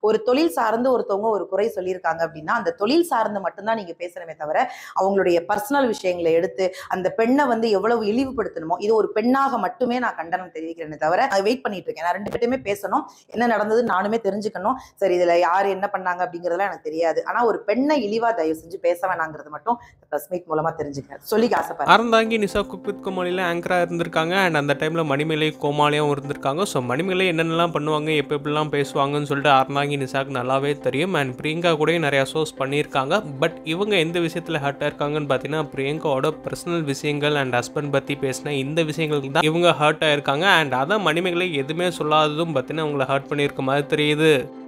ஒரு தொழில் சார்ந்து ஒருத்தவங்க ஒரு குறை சொல்லியிருக்காங்க அப்படின்னா அந்த தொழில் சார்ந்து மட்டும்தான் நீங்க பேசணுமே தவிர அவங்களுடைய பர்சனல் விஷயங்களை எடுத்து அந்த பெண்ணை வந்து எவ்வளவு இழிவுபடுத்தணுமோ இது ஒரு பெண்ணாக மட்டுமே நான் கண்டனம் தெரிவிக்கிறேனே தவிர வெயிட் பண்ணிட்டு இருக்கேன் நான் ரெண்டு பேருமே பேசணும் என்ன நடந்தது நானுமே தெரிஞ்சுக்கணும் சரி இதுல யார் என்ன பண்ணாங்க அப்படிங்கறதெல்லாம் எனக்கு தெரியாது ஆனா ஒரு பெண்ணை இழிவா தயவு செஞ்சு பேச வேணாங்கிறது மட்டும் பிரஸ் மீட் மூலமா தெரிஞ்சுக்கிறேன் சொல்லிக்க ஆசைப்படுறேன் அறந்தாங்கி நிசா குக் வித் கோமாளியில் ஆங்கராக இருந்திருக்காங்க அண்ட் அந்த டைமில் மணிமேலை கோமாளியாகவும் இருந்திருக்காங்க ஸோ மணிமேலை என்னென்னலாம் பண்ணுவாங்க எப்போ எப்படிலாம் பேசுவாங்கன்னு சொல்லிட்டு அறந்தாங்கி நிசாக்கு நல்லாவே தெரியும் அண்ட் பிரியங்கா கூட நிறையா ஷோஸ் பண்ணியிருக்காங்க பட் இவங்க எந்த விஷயத்தில் ஹர்ட்டாக இருக்காங்கன்னு பார்த்தீங்கன்னா பிரியங்காவோட பர்சனல் விஷயங்கள் அண்ட் ஹஸ்பண்ட் பற்றி பேசின இந்த விஷயங்களுக்கு தான் இவங்க ஹர்ட் ஆயிருக்காங்க அண்ட் அதான் மணிமேகலை எதுவுமே சொல்லாததும் பார்த்தீங்கன்னா அவங்கள ஹர்ட் பண்ணியிருக்க மாதிரி தெரியுது